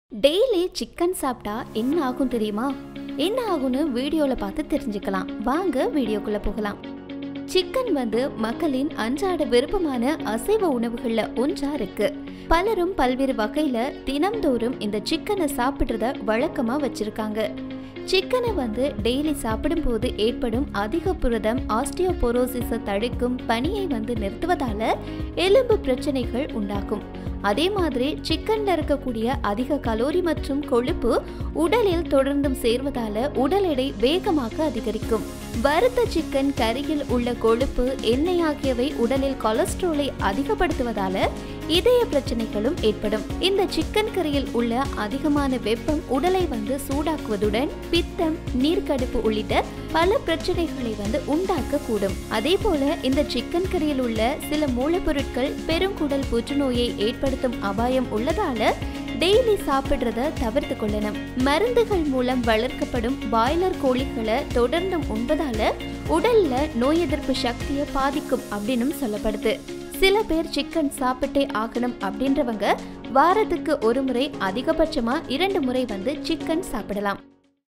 daily chicken சாப்பிட்டா என்ன ஆகும் தெரியுமா என்ன ஆகும்னு வீடியோவில் பார்த்து தெரிஞ்சுக்கலாம் வாங்க வீடியோக்குள்ள போகலாம் சிக்கன் வந்து மக்களின் அன்றாட விருப்பமான அசைவ உணவுகள்ல ஒன்றா இருக்கு பலரும் பல்வேறு வகையில தினம்தோறும் இந்த சிக்கனை சாப்பிடுறத வழக்கமா வச்சிருக்காங்க சிக்கனை வந்து டெய்லி சாப்பிடும்போது ஏற்படும் அதிக புரதம் ஆஸ்டியோபோரோசிஸை தடுக்கும் பனியை வந்து நிறுத்துவதால எலும்பு பிரச்சனைகள் உண்டாகும் அதே மாதிரி சிக்கன்ல இருக்கக்கூடிய அதிக கலோரி மற்றும் கொழுப்பு உடலில் தொடர்ந்தும் சேர்வதால உடல் எடை வேகமாக அதிகரிக்கும் வறுத்த சிக்கன் கறியில் உள்ள கொழுப்பு எண்ணெய் ஆகியவை உடலில் கொலஸ்ட்ராலை அதிகப்படுத்துவதால இதய பிரச்சனைகளும் ஏற்படும் இந்த சிக்கன் கறியில் உள்ள அதிகமான வெப்பம் உடலை வந்து சூடாக்குவதுடன் பித்தம் நீர்க்கடுப்பு உள்ளிட்ட பல பிரச்சனைகளை வந்து உண்டாக்க கூடும் அதே போல இந்த சிக்கன் கறியில் உள்ள சில மூலப்பொருட்கள் பெருங்குடல் புற்றுநோயை ஏற்படுத்தும் அபாயம் உள்ளதால டெய்லி சாப்பிடுறத தவிர்த்து கொள்ளணும் மருந்துகள் மூலம் வளர்க்கப்படும் பாய்லர் கோழிகளை தொடர்ந்தும் உண்பதால உடல்ல நோய் எதிர்ப்பு சக்தியை பாதிக்கும் அப்படின்னும் சொல்லப்படுது சில பேர் சிக்கன் சாப்பிட்டே ஆகணும் அப்படின்றவங்க வாரத்துக்கு ஒரு முறை அதிகபட்சமா இரண்டு முறை வந்து சிக்கன் சாப்பிடலாம்